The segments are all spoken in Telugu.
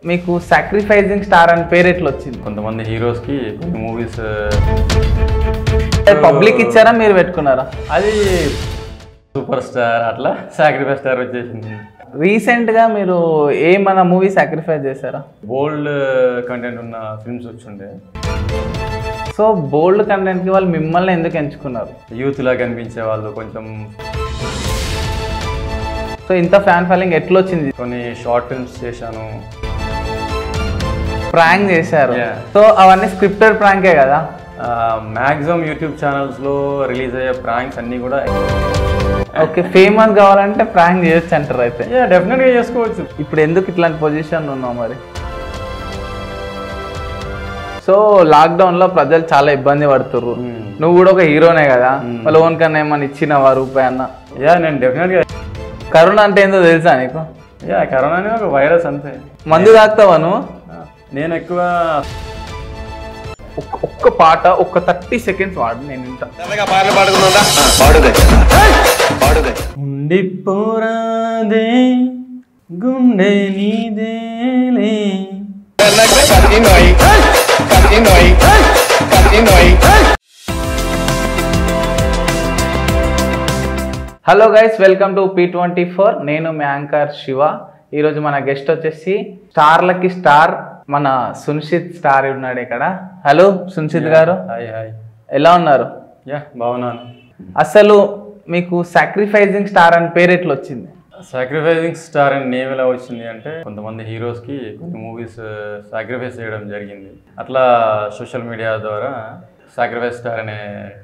మీకు సాక్రిఫైజింగ్ స్టార్ అని పేరు ఎట్లా వచ్చింది కొంతమంది హీరోస్కి కొన్ని మూవీస్ పబ్లిక్ ఇచ్చారా మీరు పెట్టుకున్నారా అది సూపర్ స్టార్ అట్లా సాక్రిఫైస్ స్టార్ వచ్చేసింది రీసెంట్ గా మీరు ఏమన్నా మూవీ సాక్రిఫైస్ చేశారా బోల్డ్ కంటెంట్ ఉన్న ఫిల్మ్స్ వచ్చిండే సో బోల్డ్ కంటెంట్ కి వాళ్ళు మిమ్మల్ని ఎందుకు ఎంచుకున్నారు యూత్ లా కనిపించే వాళ్ళు కొంచెం సో ఇంత ఫ్యాన్ ఫాలోయింగ్ ఎట్లా వచ్చింది కొన్ని షార్ట్ ఫిల్మ్స్ చేశాను ప్రాంక్ చేశారు Yeah. సో అవన్నీ స్క్రిప్టెడ్ ప్రాంకే కదా మ్యాక్సిమం యూట్యూబ్ ఛానల్స్లో రిలీజ్ అయ్యే ప్రాంక్స్ అన్నీ కూడా ఓకే ఫేమస్ కావాలంటే ప్రాంక్ చేయొచ్చు అంటారు అయితే డెఫినెట్గా చేసుకోవచ్చు ఇప్పుడు ఎందుకు ఇట్లాంటి పొజిషన్ ఉన్నావు మరి సో లాక్డౌన్ లో ప్రజలు చాలా ఇబ్బంది పడుతుర్రు Hmm. నువ్వు కూడా ఒక హీరోనే కదా వాళ్ళ ఓన్ కన్నా ఏమన్నా ఇచ్చినవా రూపాయి అన్న యా నేను డెఫినెట్గా కరోనా అంటే ఏందో తెలుసా నీకు యా కరోనా అనేది ఒక వైరస్ అంతే మందు తాగుతావా నువ్వు నేను ఎక్కువ ఒక్క ఒక్క పాట ఒక్క థర్టీ సెకండ్స్ వాడు నేను వింటా ఉండిపోరాదే గుండె నీదేలే hello guys welcome to P twenty four నేను మీ యాంకర్ శివ ఈరోజు మన గెస్ట్ వచ్చేసి స్టార్లకి స్టార్ మన సున్షిత్ స్టార్ ఉన్నాడు ఇక్కడ హలో సున్షిత్ గారు హాయ్ హాయ్ ఎలా ఉన్నారు యా బాగున్నాను అసలు మీకు సాక్రిఫైజింగ్ స్టార్ అని పేరు ఎట్లా వచ్చింది సాక్రిఫైసింగ్ స్టార్ అని నేమ్ ఎలా వచ్చింది అంటే కొంతమంది హీరోస్కి కొన్ని మూవీస్ సాక్రిఫైస్ చేయడం జరిగింది అట్లా సోషల్ మీడియా ద్వారా సాక్రిఫైస్ స్టార్ అనే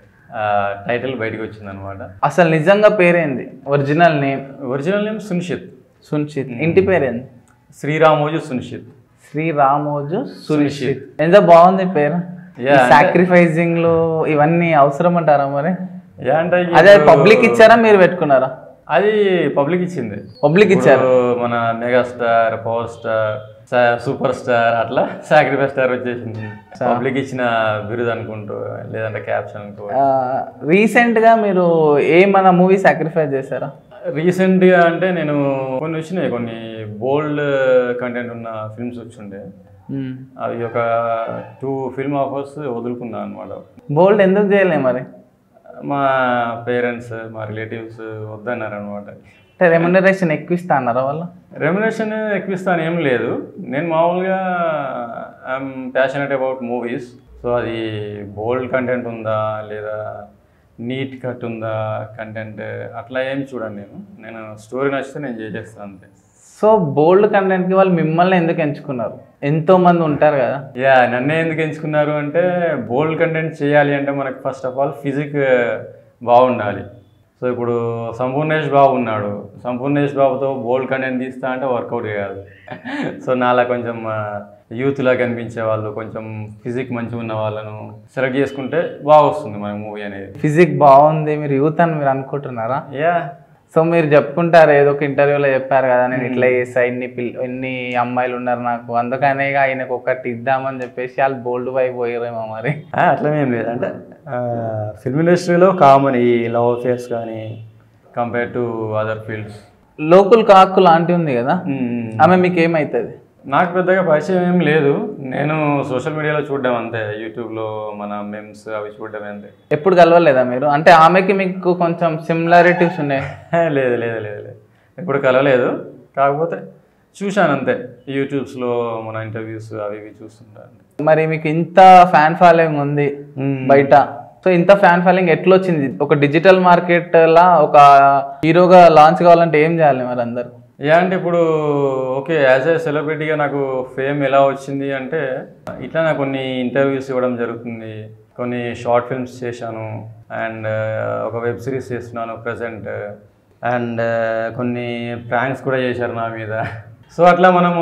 టైటిల్ బయటకు వచ్చింది అనమాట అసలు నిజంగా పేరేంది original name original name Sunishith Sunshith ఇంటి పేరేంది శ్రీరామోజు సునిషిత్ శ్రీరామోజు సునిషిత్ సునిషిత్. ఎంత బాగుంది పేరు Yeah, అంటే- సాక్రిఫైజింగ్ లో ఇవన్నీ అవసరం అంటారా మరి యా అంటే అదే ఇప్పుడు- పబ్లిక్ ఇచ్చారా మీరు పెట్టుకున్నారా అది పబ్లిక్ ఇచ్చింది పబ్లిక్ ఇచ్చారు ఇప్పుడు మన megastar power star super star అట్లా సాక్రిఫైస్ స్టార్ వచ్చేసింది పబ్లిక్ ఇచ్చిన బిరుదు అనుకుంటూ లేదంటే క్యాప్షన్ అనుకో రీసెంట్ గా మీరు ఏమన్నా మూవీ సాక్రిఫైస్ చేశారా రీసెంట్ గా అంటే నేను కొన్ని వచ్చినాయి కొన్ని బోల్డ్ కంటెంట్ ఉన్న ఫిల్మ్స్ వచ్చిండే అవి ఒక టూ ఫిల్మ్ ఆఫర్స్ వదులుకున్నా అనమాట బోల్డ్ ఎందుకు చేయలే మరి మా పేరెంట్స్ మా రిలేటివ్స్ వద్దన్నారు అనమాట అంటే రెమ్యునరేషన్ ఎక్కువ ఇస్తా అన్నారా వాళ్ళు రెమ్యునేషన్ ఎక్కువ ఇస్తాను ఏం లేదు నేను మామూలుగా I'm passionate about movies so అది బోల్డ్ కంటెంట్ ఉందా లేదా నీట్ కట్ ఉందా కంటెంట్ అట్లా ఏం చూడండి నేను నేను స్టోరీ నచ్చితే నేను చేసేస్తాను అంతే సో బోల్డ్ కంటెంట్ కి వాళ్ళు మిమ్మల్ని ఎందుకు ఎంచుకున్నారు ఎంతో మంది ఉంటారు కదా యా నన్నే ఎందుకు ఎంచుకున్నారు అంటే బోల్డ్ కంటెంట్ చేయాలి అంటే మనకు ఫస్ట్ ఆఫ్ ఆల్ ఫిజిక్ బాగుండాలి సో ఇప్పుడు సంపూర్ణేష్ బాబు ఉన్నాడు సంపూర్ణేష్ బాబుతో బోల్డ్ కంటెంట్ తీస్తా అంటే వర్కౌట్ కాదు సో నాలా కొంచెం యూత్లా కనిపించే వాళ్ళు కొంచెం ఫిజిక్ మంచిగా ఉన్న వాళ్ళను సెలెక్ట్ చేసుకుంటే బాగా వస్తుంది మన మూవీ అనేది ఫిజిక్ బాగుంది మీరు యూత్ అని మీరు అనుకుంటున్నారా యా సో మీరు చెప్పుకుంటారు ఏదో ఒక ఇంటర్వ్యూలో చెప్పారు కదా నేను ఇట్లా చేసా ఇన్ని పిల్ల ఇన్ని అమ్మాయిలు ఉన్నారు నాకు అందుకనే ఇక ఆయనకు ఒకటి ఇద్దామని చెప్పేసి వాళ్ళు బోల్డ్ వైపు పోయారేమో మరి అట్లనేం లేదు అంటే ఫిల్మ్ ఇండస్ట్రీలో కామన్ ఈ లవ్ అఫేర్స్ కానీ compare to other fields local కాకు లాంటి ఉంది కదా ఆమె మీకు ఏమవుతుంది నాకు పెద్దగా పరిచయం ఏం లేదు నేను సోషల్ మీడియాలో చూడడం అంతే యూట్యూబ్లో మన మెమ్స్ అవి చూడడం అంతే ఎప్పుడు కలవలేదా మీరు అంటే ఆమెకి మీకు కొంచెం సిమిలారిటీస్ ఉన్నాయి లేదు లేదు లేదు లేదు ఎప్పుడు కలవలేదు కాకపోతే చూశాను అంతే యూట్యూబ్స్లో మన ఇంటర్వ్యూస్ అవి ఇవి చూస్తుంటాను మరి మీకు ఇంత ఫ్యాన్ ఫాలోయింగ్ ఉంది బయట సో ఇంత ఫ్యాన్ ఫాలోయింగ్ ఎట్లా వచ్చింది ఒక డిజిటల్ మార్కెట్ లా ఒక హీరోగా లాంచ్ కావాలంటే ఏం చేయాలి మరి అందరు యా అంటే ఇప్పుడు ఓకే యాజ్ ఏ సెలబ్రిటీగా నాకు ఫేమ్ ఎలా వచ్చింది అంటే ఇట్లా నాకు కొన్ని ఇంటర్వ్యూస్ ఇవ్వడం జరుగుతుంది కొన్ని షార్ట్ ఫిల్మ్స్ చేశాను అండ్ ఒక వెబ్ సిరీస్ చేస్తున్నాను ప్రజెంట్ అండ్ కొన్ని ప్రాంక్స్ కూడా చేశారు నా మీద సో అట్లా మనము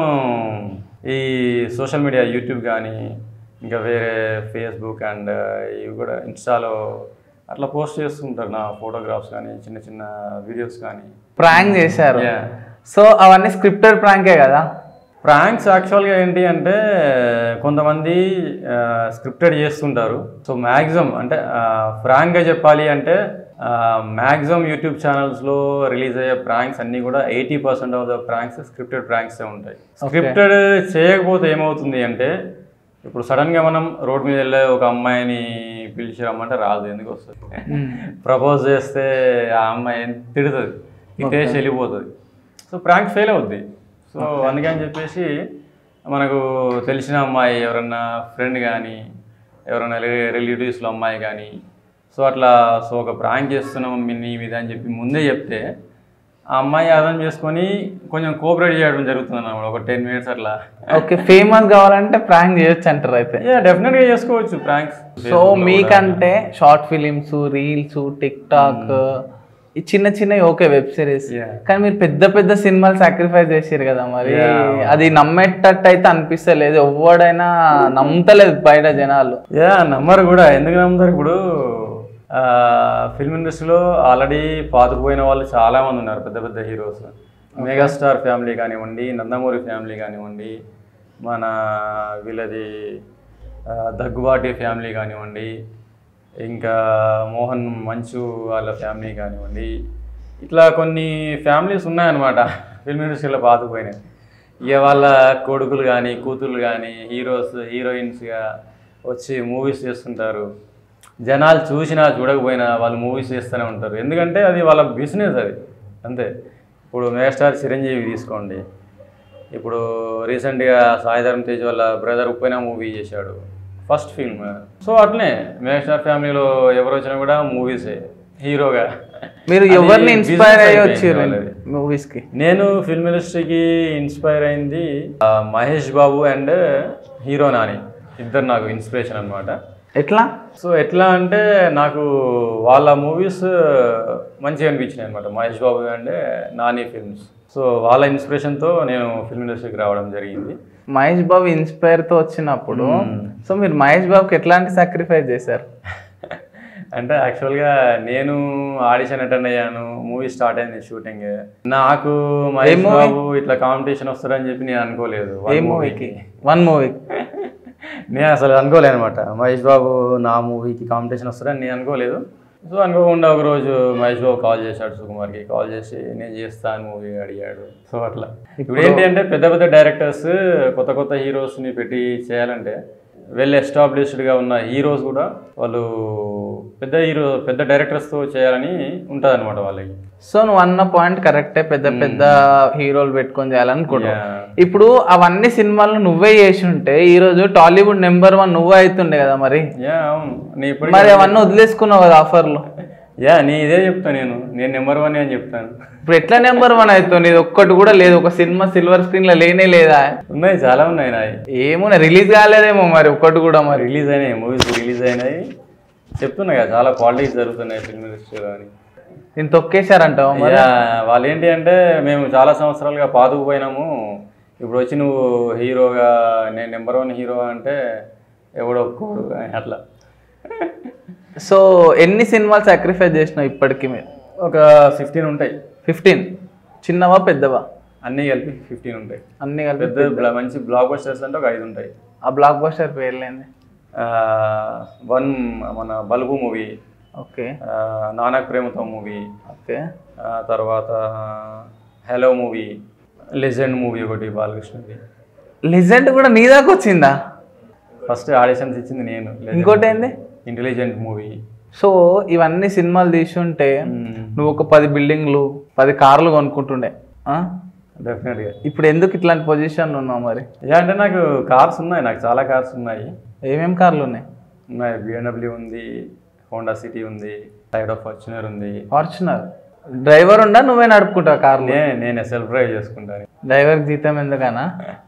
ఈ సోషల్ మీడియా యూట్యూబ్ కానీ ఇంకా వేరే ఫేస్బుక్ అండ్ ఇవి కూడా ఇన్స్టాలో అట్లా పోస్ట్ చేస్తుంటారు నా ఫోటోగ్రాఫ్స్ కానీ చిన్న చిన్న వీడియోస్ కానీ ప్రాంక్ చేశారు Yeah. సో అవన్నీ స్క్రిప్టెడ్ ప్రాంకే కదా ప్రాంక్స్ యాక్చువల్గా ఏంటి అంటే కొంతమంది స్క్రిప్టెడ్ చేస్తుంటారు సో మ్యాక్సిమం అంటే ఫ్రాంక్గా చెప్పాలి అంటే మ్యాక్సిమం యూట్యూబ్ ఛానల్స్లో రిలీజ్ అయ్యే ప్రాంక్స్ అన్నీ కూడా eighty percent of the pranks scripted ప్రాంక్సే ఉంటాయి స్క్రిప్టెడ్ చేయకపోతే ఏమవుతుంది అంటే ఇప్పుడు సడన్గా మనం రోడ్ మీద వెళ్ళే ఒక అమ్మాయిని పిలిచి రమ్మంటే రాదు ఎందుకు వస్తుంది ప్రపోజ్ చేస్తే ఆ అమ్మాయి తిడుతుంది తిట్టేసి వెళ్ళిపోతుంది సో ప్రాంక్ ఫెయిల్ అవుద్ది సో అందుకని చెప్పేసి మనకు తెలిసిన అమ్మాయి ఎవరన్నా ఫ్రెండ్ కానీ ఎవరైనా రిలేటివ్స్లో అమ్మాయి కానీ సో అట్లా సో ఒక ప్రాంక్ చేస్తున్నాం మీ- నీ మీద అని చెప్పి ముందే చెప్తే ఆ అమ్మాయి అర్థం చేసుకొని కొంచెం కోఆపరేట్ చేయడం జరుగుతుంది అన్నమాట ఒక టెన్ మినిట్స్ అట్లా ఓకే ఫేమస్ కావాలంటే ప్రాంక్ చేయొచ్చు అంటారు అయితే డెఫినెట్గా చేసుకోవచ్చు ప్రాంక్స్ సో మీకంటే short films reels TikTok ఈ చిన్న చిన్నవి ఓకే వెబ్ సిరీస్ Yeah. కానీ మీరు పెద్ద పెద్ద సినిమాలు సాక్రిఫైస్ చేసారు కదా మరి Yeah. అది నమ్మేటట్టు అయితే అనిపిస్తలేదు ఎవడైనా నమ్ముతలేదు బయట జనాలు యా నమ్మరు కూడా ఎందుకు నమ్ముతారు ఇప్పుడు ఫిల్మ్ ఇండస్ట్రీలో ఆల్రెడీ పాతుకుపోయిన వాళ్ళు చాలా మంది ఉన్నారు పెద్ద పెద్ద హీరోస్ మెగాస్టార్ ఫ్యామిలీ కానివ్వండి నందమూరి ఫ్యామిలీ కానివ్వండి మన వీళ్ళది ఆ, దగ్గుబాటి ఫ్యామిలీ కానివ్వండి ఇంకా మోహన్ మంచు వాళ్ళ ఫ్యామిలీ కానివ్వండి ఇట్లా కొన్ని ఫ్యామిలీస్ ఉన్నాయన్నమాట ఫిల్మ్ ఇండస్ట్రీలో పాతుకుపోయినాయి ఇక వాళ్ళ కొడుకులు కానీ కూతుర్లు కానీ హీరోస్ హీరోయిన్స్గా వచ్చి మూవీస్ చేస్తుంటారు జనాలు చూసినా చూడకపోయినా వాళ్ళు మూవీస్ చేస్తూనే ఉంటారు ఎందుకంటే అది వాళ్ళ బిజినెస్ అది అంతే ఇప్పుడు మెగాస్టార్ చిరంజీవి తీసుకోండి ఇప్పుడు రీసెంట్గా సాయిధరం తేజ్ వాళ్ళ బ్రదర్ ఉప్పైన మూవీ చేశాడు ఫస్ట్ ఫిల్మ్ సో అట్లనే మెగాస్టార్ ఫ్యామిలీలో ఎవరు వచ్చినా కూడా మూవీసే హీరోగా మీరు అది ఎవరిని business ఇన్స్పైర్ అయ్యి అయిపోయింది వచ్చారు వాళ్ళది. మూవీస్ కి నేను ఫిల్మ్ ఇండస్ట్రీకి ఇన్స్పైర్ అయింది ఆ, మహేష్ బాబు అండ్ హీరో నాని ఇద్దరు నాకు ఇన్స్పిరేషన్ అనమాట ఎట్లా సో ఎట్లా అంటే నాకు వాళ్ళ మూవీస్ మంచిగా అనిపించినాయి అనమాట Mahesh Babu and Nani films so వాళ్ళ ఇన్స్పిరేషన్తో నేను ఫిల్మ్ ఇండస్ట్రీకి రావడం జరిగింది మహేష్ బాబు ఇన్స్పైర్ తో వచ్చినప్పుడు సో మీరు మహేష్ బాబుకి ఎట్లాంటి సాక్రిఫైస్ చేశారు అంటే యాక్చువల్గా నేను ఆడిషన్ అటెండ్ అయ్యాను మూవీ స్టార్ట్ అయింది షూటింగ్ నాకు మహేష్ movie? బాబు ఇట్లా కాంపిటీషన్ వస్తారని చెప్పి నేను అనుకోలేదు ఏ వాళ్ళ మూవీకి వన్ మూవీకి నేను అసలు అనుకోలేదు అనమాట మహేష్ బాబు నా మూవీకి కాంపిటీషన్ వస్తారని నేను అనుకోలేదు సో అనుకోకుండా ఒకరోజు మహేష్ బాబు కాల్ చేశాడు సుకుమార్కి కాల్ చేసి నేను చేస్తాను మూవీ అడిగాడు సో అట్లా ఇప్పుడు ఏంటి అంటే పెద్ద పెద్ద డైరెక్టర్స్ కొత్త కొత్త హీరోస్ని పెట్టి చేయాలంటే వెల్ ఎస్టాబ్లిష్డ్గా ఉన్న హీరోస్ కూడా వాళ్ళు పెద్ద హీరో పెద్ద డైరెక్టర్స్తో చేయాలని ఉంటుంది అనమాట వాళ్ళకి సో నువ్వు అన్న పాయింట్ కరెక్టే పెద్ద పెద్ద హీరోలు పెట్టుకొని చేయాలనుకుంటున్నావు Yeah. ఇప్పుడు అవన్నీ సినిమాలు నువ్వే చేసి ఉంటే ఈ రోజు టాలీవుడ్ నెంబర్ వన్ నువ్వే అవుతుండే కదా మరి యా అవును నీ ఇప్పుడు మరి అవన్నీ వదిలేసుకున్నావు కదా ఆఫర్లు యా నీ ఇదే చెప్తాను నేను నేను నెంబర్ వన్ అని చెప్తాను ఇప్పుడు ఎట్లా నెంబర్ వన్ అవుతుంది ఇది ఒక్కటి కూడా లేదు ఒక సినిమా సిల్వర్ స్క్రీన్ లో లేనే లేదా ఉన్నాయి చాలా ఉన్నాయి నాయి ఏమో రిలీజ్ కాలేదేమో మరి ఒక్కటి కూడా మరి రిలీజ్ అయినాయి మూవీస్ రిలీజ్ అయినాయి చెప్తున్నా కదా చాలా పాలిటిక్స్ జరుగుతున్నాయి ఫిల్మ్ ఇండస్ట్రీలో అని నేను తొక్కేశారంటావు మరి యా, వాళ్ళు ఏంటి అంటే మేము చాలా సంవత్సరాలుగా పాతుకుపోయినాము ఇప్పుడు వచ్చి నువ్వు హీరోగా నేను నెంబర్ వన్ హీరో అంటే ఎవడో ఒప్పుకోడు అని అట్లా సో ఎన్ని సినిమాలు సాక్రిఫైస్ చేసినావు ఇప్పటికి మీరు ఒక ఫిఫ్టీన్ ఉంటాయి ఫిఫ్టీన్ చిన్నవా పెద్దవా అన్నీ కలిపి ఫిఫ్టీన్ ఉంటాయి అన్ని కలిపి పెద్ద బ్లా- మంచి బ్లాక్ బస్టర్స్ అంటే ఒక ఐదు ఉంటాయి ఆ బ్లాక్ బస్టర్ పేర్లేంది వన్ మన బల్బు movie okay Nannaku Prematho movie okay తర్వాత హలో మూవీ లెజెండ్ మూవీ ఒకటి బాలకృష్ణది లిజెండ్ కూడా నీ దాకా వచ్చిందా ఫస్ట్ ఆడిషన్స్ ఇచ్చింది నేను ఇంకోటి ఏంది ఇంటెలిజెంట్ మూవీ సో ఇవన్నీ సినిమాలు తీసుంటే నువ్వు ఒక పది బిల్డింగ్లు పది కార్లు కొనుక్కుంటుండే ఆ? డెఫినెట్గా ఇప్పుడు ఎందుకు ఇట్లాంటి పొజిషన్ ఉన్నావు మరి యా అంటే నాకు కార్స్ ఉన్నాయి నాకు చాలా కార్స్ ఉన్నాయి ఏమేం కార్లు ఉన్నాయి ఉన్నాయి బిఎండబ్ల్యూ ఉంది హోండా సిటీ ఉంది సైడ్ ఆఫ్ ఫార్చునర్ ఉంది ఫార్చునర్ డ్రైవర్ ఉండా నువ్వే నడుపుకుంటావు కార్లు నే నేను సెల్ఫ్ డ్రైవ్ చేసుకుంటాను డ్రైవర్ జీతం ఎందుకనా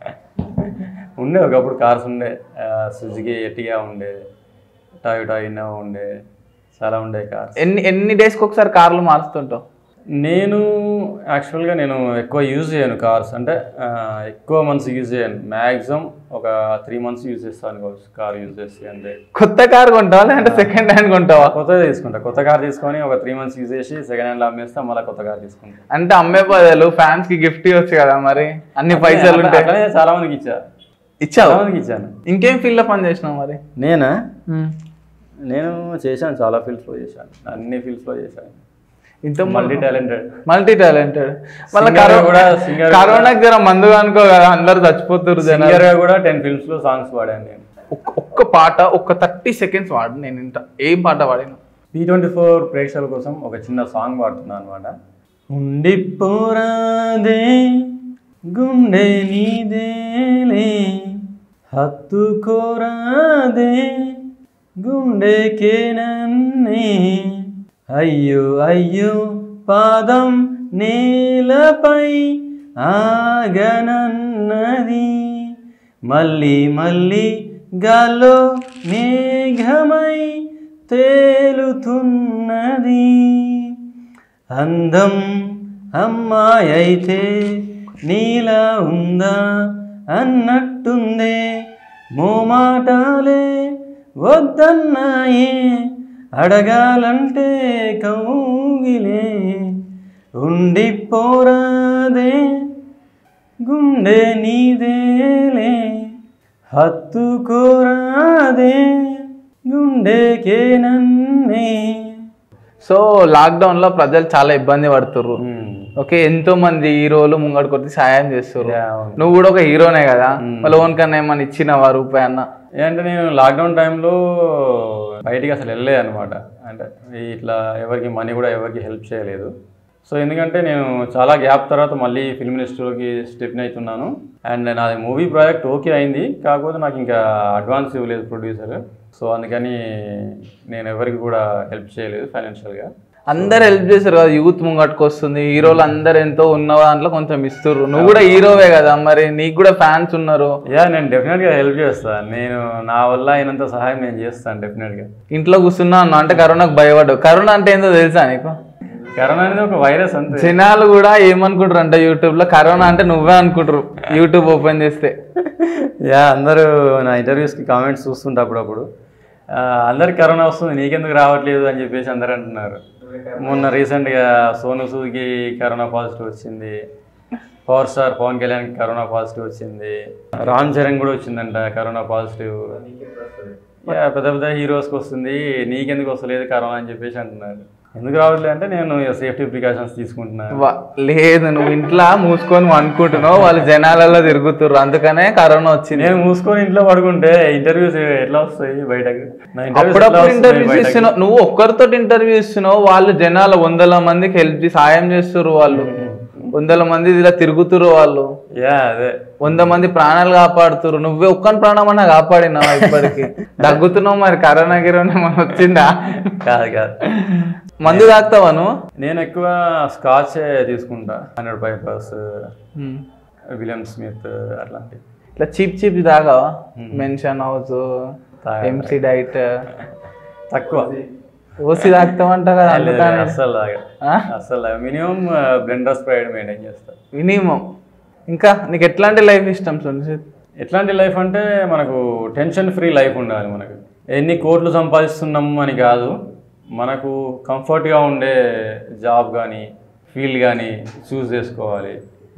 ఉండే ఒకప్పుడు కార్స్ ఉండే సుజుకి ఎటిగా ఉండే టయోటా ఇన్నోవా ఉండే చాలా ఉండే కార్స్ ఎన్ని ఎన్ని డేస్కి ఒకసారి కార్లు మారుస్తుంటావు నేను యాక్చువల్గా నేను ఎక్కువ యూజ్ చేయను కార్స్ అంటే ఆ, ఎక్కువ మంత్స్ యూజ్ చేయను మ్యాక్సిమం ఒక త్రీ మంత్స్ యూజ్ చేస్తాను కావచ్చు కార్ యూజ్ చేస్తే అంతే కొత్త కార్ కొంటావా లేదంటే సెకండ్ హ్యాండ్ కొంటావా కొత్తది తీసుకుంటా కొత్త కార్ తీసుకొని ఒక త్రీ మంత్స్ యూజ్ చేసి సెకండ్ హ్యాండ్లో అమ్మేస్తే మళ్ళీ కొత్త కార్ తీసుకుంటా అంటే అమ్మే బదులు ఫ్యాన్స్ కి గిఫ్ట్ ఇవ్వచ్చు కదా మరి అన్ని పైసలు అట్లా- ఉంటాయి అట్లనే చాలా మందికి ఇచ్చా ఇచ్చావు చాలా మందికి ఇచ్చాను ఇంకేం ఫీల్డ్ లో పని చేసినావు మరి నేనా నేను చేశాను చాలా ఫీల్డ్స్లో చేశాను అన్ని ఫీల్డ్స్లో చేశాను ఇంత మల్టీ టాలెంటెడ్ మల్టీ టాలెంటెడ్ మళ్ళీ Singer కరోనా కూడా, singer కరోనాకి జర మందు అనుకో కదా అందరు చచ్చిపోతారు జనాలు సింగర్గా కూడా టెన్ ఫిల్మ్స్లో సాంగ్స్ పాడాను నేను ఒక్క ఒక్క పాట ఒక్క థర్టీ సెకండ్స్ వాడు నేను ఇంత ఏం పాట పాడినా పీ ట్వంటీ ఫోర్ ప్రేక్షకుల కోసం ఒక చిన్న సాంగ్ పాడుతున్నాను అనమాట ఉండిపోరాదే గుండె నీదేలే హత్తుకోరాదే గుండెకే నన్నే అయ్యో అయ్యో పాదం నేలపై ఆగనన్నది మళ్ళీ మళ్ళీ గాల్లో మేఘమై తేలుతున్నది అందం అమ్మాయి అయితే నీలా ఉందా అన్నట్టుందే మోమాటాలే వద్దన్నాయే అడగాలంటే కౌగిలే ఉండిపోరాదే గుండె నీదేలే హత్తుకోరాదే గుండెకే నన్నే సో లాక్డౌన్ లో ప్రజలు చాలా ఇబ్బంది పడుతుర్రు ఓకే ఎంతో మంది హీరోలు ముంగడికి వచ్చి సాయం చేస్తారు Yeah, అవును. నువ్వు కూడా ఒక హీరోనే కదా మళ్ళీ ఓన్ కన్నా ఏమన్నా ఇచ్చినవా రూపాయి అన్న ఏంటంటే నేను లాక్డౌన్ టైంలో బయటికి అసలు వెళ్ళలేదు అనమాట అంటే ఇట్లా ఎవరికి మనీ కూడా ఎవరికి హెల్ప్ చేయలేదు సో ఎందుకంటే నేను చాలా గ్యాప్ తర్వాత మళ్ళీ ఫిల్మ్ ఇండస్ట్రీలోకి స్టెప్ అవుతున్నాను అండ్ నాది మూవీ ప్రాజెక్ట్ ఓకే అయింది కాకపోతే నాకు ఇంకా అడ్వాన్స్ ఇవ్వలేదు ప్రొడ్యూసర్ సో అందుకని నేను ఎవరికి కూడా హెల్ప్ చేయలేదు ఫైనాన్షియల్గా అందరు హెల్ప్ చేస్తారు కదా యూత్ ముంగట్టుకు వస్తుంది హీరోలు అందరు ఎంతో ఉన్న దాంట్లో కొంచెం ఇస్తుర్రు నువ్వు కూడా హీరోవే కదా మరి నీకు కూడా ఫ్యాన్స్ ఉన్నారు యా నేను డెఫినెట్గా హెల్ప్ చేస్తాను నేను నా వల్ల అయినంత సహాయం నేను చేస్తాను డెఫినెట్గా ఇంట్లో కూర్చున్నా అన్న అంటే కరోనాకు భయపడ్డావు కరోనా అంటే ఏందో తెలుసా నీకు కరోనా అనేది ఒక వైరస్ అంతే జనాలు కూడా ఏమనుకుంటారు అంటే యూట్యూబ్ లో కరోనా అంటే నువ్వే అనుకుంటారు యూట్యూబ్ ఓపెన్ చేస్తే యా అందరూ నా ఇంటర్వ్యూస్కి కామెంట్స్ చూస్తుంటే అప్పుడప్పుడు ఆ, అందరికి కరోనా వస్తుంది నీకెందుకు రావట్లేదు అని చెప్పేసి అందరు అంటున్నారు మొన్న రీసెంట్గా సోను సూద్కి కరోనా పాజిటివ్ వచ్చింది పవర్ స్టార్ పవన్ కళ్యాణ్కి కరోనా పాజిటివ్ వచ్చింది రామ్ చరణ్ కూడా వచ్చిందంట కరోనా పాజిటివ్ యా పెద్ద పెద్ద హీరోస్కి వస్తుంది నీకెందుకు వస్తలేదు కరోనా అని చెప్పేసి అంటున్నారు ఎందుకు రావట్లేదు అంటే నేను సేఫ్టీ ప్రికాషన్స్ తీసుకుంటున్నాను వా- లేదు నువ్వు ఇంట్లో మూసుకొని అనుకుంటున్నావు వాళ్ళు జనాలలో తిరుగుతుర్రు అందుకనే కరోనా వచ్చింది నేను మూసుకొని ఇంట్లో పడుకుంటే ఇంటర్వ్యూస్ ఎట్లా వస్తాయి బయటకు నా interviews ఎట్లా అప్పుడప్పుడు వస్తున్నాయి ఇంటర్వ్యూస్ బయటకు? ఇస్తున్నావు నువ్వు ఒక్కరితో ఇంటర్వ్యూ ఇస్తున్నావు వాళ్ళు జనాల వందల మందికి హెల్ప్ చేసి సాయం చేస్తుర్రు వాళ్ళు వందల మంది ఇలా తిరుగుతుర్రు వాళ్ళు యా అదే వంద మంది ప్రాణాలు కాపాడుతుర్రు నువ్వే ఒక్కని ప్రాణం అన్నా కాపాడినావు ఇప్పటికి దగ్గుతున్నావు మరి కరోనా గిరోనా ఏమన్నా వచ్చిందా కాదు కాదు మందు తాగుతావా నువ్వు నేను ఎక్కువ స్కాచ్ తీసుకుంటా హండ్రెడ్ పైపర్స్ విలియం స్మిత్ అట్లాంటివి ఇట్లా చీప్ చీప్ తాగావా మెన్షన్ హౌస్ తాగా. ఎంసీ డైట్ తక్కువ ఓసి తాగుతావంట కదా అందుకని అస్సలు తాగా ఆ? అస్సలు తాగా మినిమం బ్లెండర్ స్ప్రైడ్ మెయింటైన్ చేస్తా మినిమం ఇంకా నీకు ఎట్లాంటి లైఫ్ ఇష్టం సునిషిత్ ఎట్లాంటి లైఫ్ అంటే మనకు టెన్షన్ ఫ్రీ లైఫ్ ఉండాలి మనకు ఎన్ని కోట్లు సంపాదిస్తున్నాము అని కాదు మనకు కంఫర్ట్గా ఉండే జాబ్ కానీ ఫీల్డ్ కానీ చూస్ చేసుకోవాలి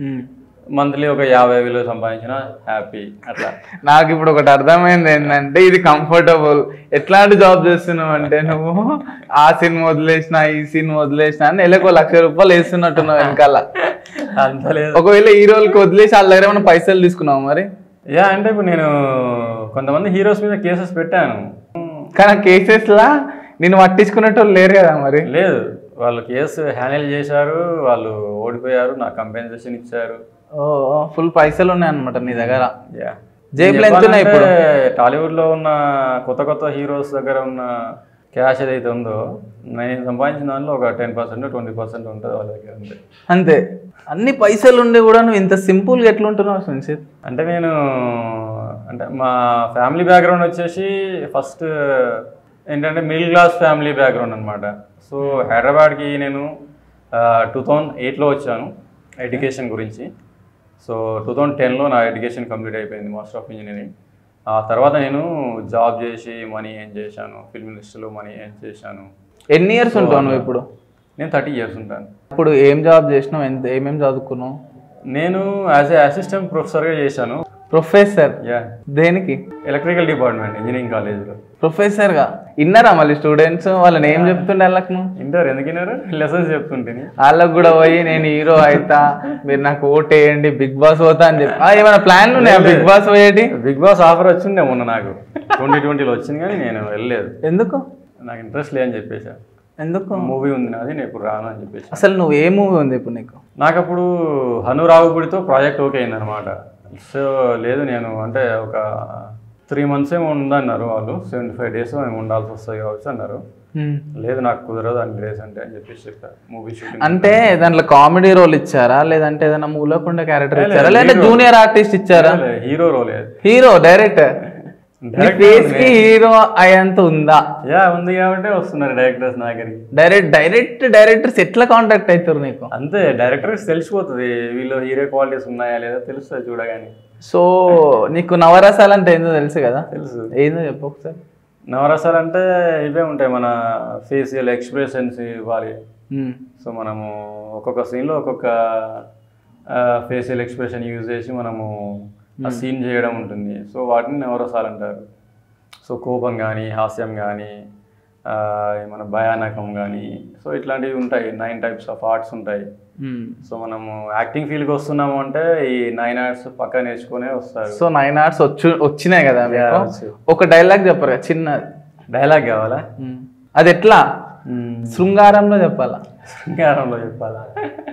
మంత్లీ ఒక యాభై వేలు సంపాదించిన హ్యాపీ అట్లా నాకు ఇప్పుడు ఒకటి అర్థమైంది ఏంటంటే ఇది కంఫర్టబుల్ ఎట్లాంటి జాబ్ చేస్తున్నావు అంటే నువ్వు ఆ సినిమా వదిలేసిన ఈ సినిమా వదిలేసిన అని నెలకు ఒక లక్ష రూపాయలు వేస్తున్నట్టున్నావు వెనకాల అంత లేదు ఒకవేళ హీరోలకి వదిలేసి వాళ్ళ దగ్గర ఏమైనా పైసలు తీసుకున్నావు మరి యా అంటే ఇప్పుడు నేను కొంతమంది హీరోస్ మీద కేసెస్ పెట్టాను కానీ కేసెస్ లా నేను పట్టించుకునేటోళ్ళు లేరు కదా మరి లేదు వాళ్ళు కేసు హ్యాండిల్ చేశారు వాళ్ళు ఓడిపోయారు నాకు కంపెన్సేషన్ ఇచ్చారు ఓ ఫుల్ పైసలు ఉన్నాయి అనమాట నీ దగ్గర యా జేబులో ఎంత ఉన్నాయి ఇప్పుడు? టాలీవుడ్ లో ఉన్న కొత్త కొత్త హీరోస్ దగ్గర ఉన్న క్యాష్ ఏదైతే ఉందో నేను సంపాదించిన దానిలో ఒక టెన్ పర్సెంట్ ట్వంటీ పర్సెంట్ ఉంటుంది వాళ్ళ దగ్గర అంతే అంతే అన్ని పైసలు ఉండి కూడా నువ్వు ఇంత సింపుల్గా ఎట్లుంటున్నావు సునిషిత్ అంటే నేను అంటే మా ఫ్యామిలీ బ్యాక్గ్రౌండ్ వచ్చేసి ఫస్ట్ ఏంటంటే మిడిల్ క్లాస్ ఫ్యామిలీ బ్యాక్గ్రౌండ్ అనమాట సో హైదరాబాద్కి నేను టూ థౌజండ్ ఎయిట్లో వచ్చాను ఎడ్యుకేషన్ గురించి సో టూ థౌజండ్ టెన్లో నా ఎడ్యుకేషన్ కంప్లీట్ అయిపోయింది మాస్టర్ ఆఫ్ ఇంజనీరింగ్ ఆ తర్వాత నేను జాబ్ చేసి మనీ ఏం చేశాను ఫిల్మ్ ఇండస్ట్రీలో మనీ ఏం చేశాను ఎన్ని ఇయర్స్ ఉంటావు నువ్వు ఇప్పుడు నేను థర్టీ ఇయర్స్ ఉంటాను ఇప్పుడు ఏం జాబ్ చేసినావు ఎంత ఏమేమి చదువుకున్నావు నేను యాజ్ ఏ అసిస్టెంట్ ప్రొఫెసర్గా చేశాను ప్రొఫెసర్ యా దేనికి ఎలక్ట్రికల్ డిపార్ట్మెంట్ ఇంజనీరింగ్ కాలేజ్లో ప్రొఫెసర్ గా ఇన్నారా మళ్ళీ స్టూడెంట్స్ వాళ్ళని ఏం చెప్తుండే వాళ్ళకి నువ్వు ఇంటర్ ఎందుకు విన్నారు లెసన్స్ చెప్తుంటేని వాళ్ళకి కూడా పోయి నేను హీరో అవుతా మీరు నాకు ఓట్ వేయండి బిగ్ బాస్ పోతా అని చెప్పి ఆ, ఏమైనా ప్లాన్లు ఉన్నాయా బిగ్ బాస్ పోయేటి బిగ్ బాస్ ఆఫర్ వచ్చిండే మొన్న నాకు ట్వంటీ ట్వంటీలో వచ్చింది కానీ నేను వెళ్ళలేదు ఎందుకు నాకు ఇంట్రెస్ట్ లేదని చెప్పేసా ఎందుకు మూవీ ఉంది నాది నేను ఇప్పుడు రాను అని చెప్పేసి అసలు నువ్వు ఏ మూవీ ఉంది ఇప్పుడు నీకు నాకు అప్పుడు హనురావుగుడితో ప్రాజెక్ట్ ఓకే అయిందనమాట సో లేదు నేను అంటే ఒక త్రీ మంత్స్ ఏమో ఉందన్నారు వాళ్ళు సెవెంటీ ఫైవ్ డేస్ ఏమో ఉండాల్సి వస్తుంది కావచ్చు అన్నారు లేదు నాకు కుదరదు అన్ని డేస్ అంటే అని చెప్పేసి చెప్పారు మూవీ షూటింగ్ అంటే దాంట్లో కామెడీ రోల్ ఇచ్చారా లేదంటే ఏదైనా మూలకుండా క్యారెక్టర్ లే, ఇచ్చారా లేదంటే hero. జూనియర్ ఆర్టిస్ట్ ఇచ్చారా హీరో రోల్ హీరో డైరెక్టర్ నీ Director ఫేస్ ఉంది. కి హీరో అయ్యేంత ఉందా యా ఉంది కాబట్టి వస్తున్నారు డైరెక్టర్స్ నా దగ్గరికి డైరెక్ట్ డైరెక్ట్ డైరెక్టర్స్ ఎట్లా కాంటాక్ట్ అవుతారు నీకు అంతే డైరెక్టర్స్ తెలిసిపోతుంది వీళ్ళు హీరో క్వాలిటీస్ ఉన్నాయా లేదా తెలుస్తుంది చూడగానే సో నీకు నవరసాలు అంటే ఏందో తెలుసు కదా తెలుసు ఏందో చెప్పు ఒకసారి నవరసాలు అంటే ఇవే ఉంటాయి మన ఫేషియల్ ఎక్స్ప్రెషన్స్ ఇవ్వాలి ఉమ్. సో మనము ఒక్కొక్క సీన్లో ఒక్కొక్క ఫేషియల్ ఎక్స్ప్రెషన్ యూజ్ చేసి మనము ఆ సీన్ చేయడం ఉంటుంది సో వాటిని నవరసాలు అంటారు సో కోపం కానీ హాస్యం కానీ మన భయానకం కానీ సో ఇట్లాంటివి ఉంటాయి నైన్ టైప్స్ ఆఫ్ ఆర్ట్స్ ఉంటాయి ఉమ్. సో మనము యాక్టింగ్ ఫీల్డ్కి వస్తున్నాము అంటే ఈ నైన్ ఆర్ట్స్ పక్క నేర్చుకునే వస్తారు సో నైన్ అవర్స్ వచ్చు వచ్చినాయి కదా మీకు Yeah, వచ్చు. ఒక డైలాగ్ చెప్పరు కదా చిన్న డైలాగ్ కావాలా అది ఎట్లా శృంగారంలో చెప్పాలా శృంగారంలో చెప్పాలా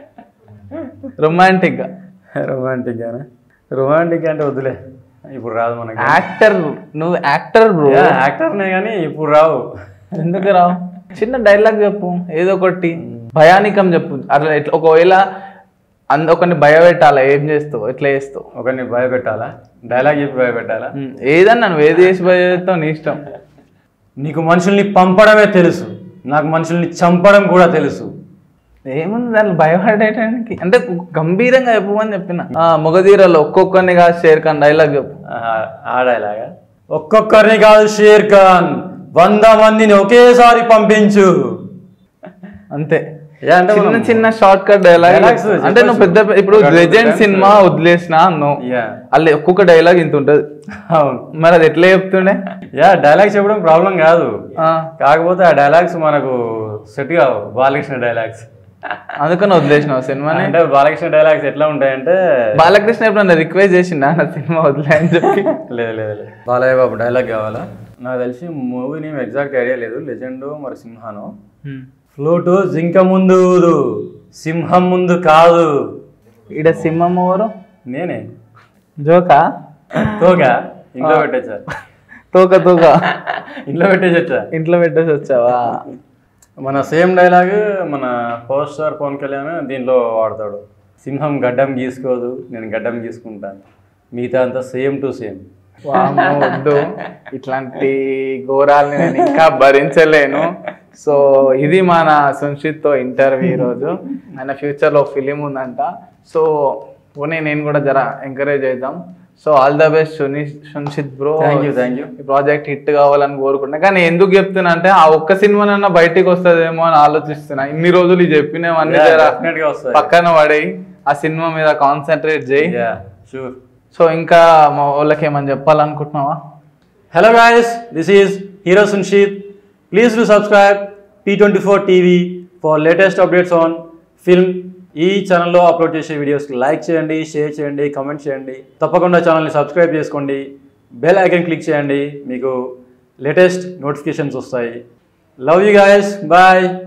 రొమాంటిక్ గా రొమాంటిక్ గానా రొమాంటిక్ అంటే వద్దులే ఇప్పుడు రాదు మనకి యాక్టర్ నువ్వు యాక్టర్ బ్రో యాక్టర్నే కానీ ఇప్పుడు రావు ఎందుకు రావు చిన్న డైలాగ్ చెప్పు ఏదో ఒకటి భయానికం చెప్పు అట్లా ఎట్లా ఒకవేళ అంద ఒకరిని భయపెట్టాలా ఏం చేస్తావు ఎట్లా చేస్తావు ఒకరిని భయపెట్టాలా డైలాగ్ చెప్పి భయపెట్టాలా ఉమ్, ఏదన్నా నువ్వు ఏది చేసి భయపెడతావు నీ ఇష్టం నీకు మనుషుల్ని పంపడమే తెలుసు నాకు మనుషుల్ని చంపడం కూడా తెలుసు ఏముంది దాంట్లో భయపడేటానికి అంటే గంభీరంగా చెప్పమని చెప్పిన ఆ, మొగధీరలో ఒక్కొక్కరిని కాదు షేర్ ఖాన్ డైలాగ్ చెప్పు ఆ- ఆ డైలాగా ఒక్కొక్కరిని కాదు షేర్ ఖాన్ వంద మందిని ఒకేసారి పంపించు అంతే ఏ అంటే చిన్న మనం- చిన్న షార్ట్ కట్ డైలాగ్ Dialogues అంటే నువ్వు పెద్ద ఇప్పుడు ఒక two లెజెండ్ times సినిమా వదిలేసినా అన్నావు యా అల్ల ఒక్కొక్క డైలాగ్ ఇంత ఉంటది అవును మరి అది ఎట్లా చెప్తుండే యా డైలాగ్ చెప్పడం ప్రాబ్లం కాదు ఆ, కాకపోతే ఆ డైలాగ్స్ మనకు సెట్ కావు బాలకృష్ణ డైలాగ్స్ అందుకని వదిలేసినావు సినిమాని అంటే బాలకృష్ణ డైలాగ్స్ ఎట్లా ఉంటాయంటే బాలకృష్ణ ఎప్పుడన్నా రిక్వెస్ట్ చేసిండా నా సినిమా వదిలే అని చెప్పి లేదు లేదు లేదు బాలయ్య బాబు డైలాగ్ కావాలా నాకు తెలిసి మూవీ నేమ్ ఎగ్జాక్ట్ ఐడియా లేదు లెజెండ్ మరి సింహానో ఫ్లూటు జింక ముందు ఊదు సింహం ముందు కాదు ఈడ సింహం ఎవరు నేనే జోకా తోగా ఇంట్లో పెట్టేచ్చా తోక తోక ఇంట్లో పెట్టేసొచ్చా ఇంట్లో పెట్టేసి వచ్చావా మన సేమ్ డైలాగ్ మన పవర్ స్టార్ పవన్ కళ్యాణ్ దీంట్లో వాడతాడు సింహం గడ్డం గీసుకోదు నేను గడ్డం గీసుకుంటాను మిగతా అంతా సేమ్ టు సేమ్ వామ్మో, వద్దు ఇట్లాంటి ఘోరాలని నేను ఇంకా భరించలేను సో ఇది మన సున్షిత్తో ఇంటర్వ్యూ ఈరోజు ఆయన ఫ్యూచర్లో ఫిలిం ఉందంట సో పోనీ నేను కూడా జర ఎంకరేజ్ చేద్దాం so all the best Suni Sunshith bro thank you thank you ఈ ప్రాజెక్ట్ హిట్ కావాలని కోరుకుంటున్నా కానీ ఎందుకు చెప్తున్నా అంటే ఆ ఒక్క సినిమానన్నా బయటికి వస్తుందేమో అని ఆలోచిస్తున్నా ఇన్ని రోజులు ఈ చెప్పినవన్నీ జర డెఫినెట్ గా వస్తాయి పక్కన పడేయి ఆ సినిమా మీద కాన్సన్ట్రేట్ చేయి యా షూర్ సో ఇంకా మా వాళ్ళకి ఏమని చెప్పాలనుకుంటున్నావా hello guys this is hero Sunshith please do subscribe T twenty four TV for latest updates on film ఈ ఛానల్లో అప్లోడ్ చేసే వీడియోస్కి లైక్ చేయండి షేర్ చేయండి కమెంట్ చేయండి తప్పకుండా ఛానల్ని సబ్స్క్రైబ్ చేసుకోండి బెల్ ఐకన్ క్లిక్ చేయండి మీకు లేటెస్ట్ నోటిఫికేషన్స్ వస్తాయి లవ్ యూ గాయస్ బాయ్